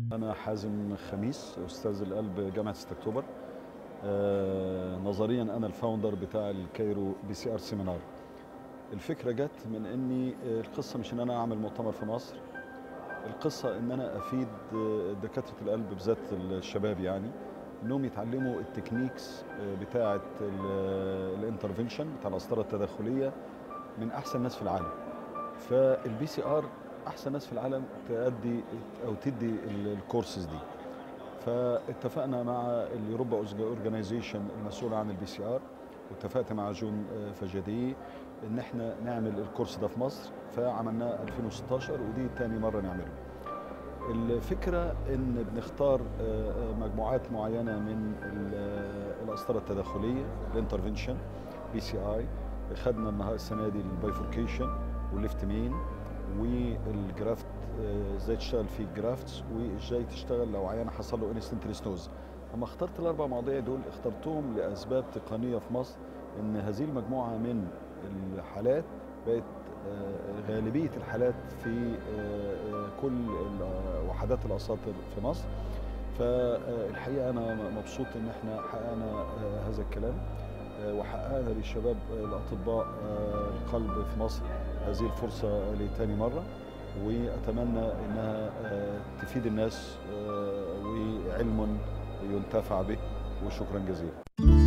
أنا حازم خميس أستاذ القلب جامعة 6 أكتوبر آه، نظريا أنا الفاوندر بتاع الكايرو بي سي آر سيمينار الفكرة جت من إني آه، القصة مش إن أنا أعمل مؤتمر في مصر القصة إن أنا أفيد آه، دكاترة القلب بالذات الشباب يعني إنهم يتعلموا التكنيكس آه، بتاعة الانترفنشن بتاع القسطرة التداخلية من أحسن ناس في العالم فالبي سي ار احسن ناس في العالم تأدي او تدي ال- الكورسز دي فاتفقنا مع اليوروبا اورجانيزيشن المسؤول عن البي سي ار واتفقت مع جون آه، فجدي ان احنا نعمل الكورس ده في مصر فعملناه 2016 ودي تاني مره نعمله الفكره ان بنختار آه، آه، مجموعات معينه من ال- آه، القسطره التداخليه الانترفنشن بي سي اي خدنا النهارده السنه دي البايفوركيشن والليفت مين والجرافت آه، ازاي تشتغل في الجرافتس وازاي تشتغل لو عيان حصل له انستنت ريستوز اما اخترت الاربع مواضيع دول اخترتهم لاسباب تقنيه في مصر ان هذه المجموعه من الحالات بقت آه، غالبيه الحالات في آه، آه، كل ال- وحدات الاساطر في مصر فالحقيقه انا مبسوط ان احنا حققنا آه، هذا الكلام آه، وحققنا للشباب آه، الاطباء آه، القلب في مصر هذه الفرصه لتاني مره واتمنى انها آه، تفيد الناس آه، وعلم ينتفع به وشكرا جزيلا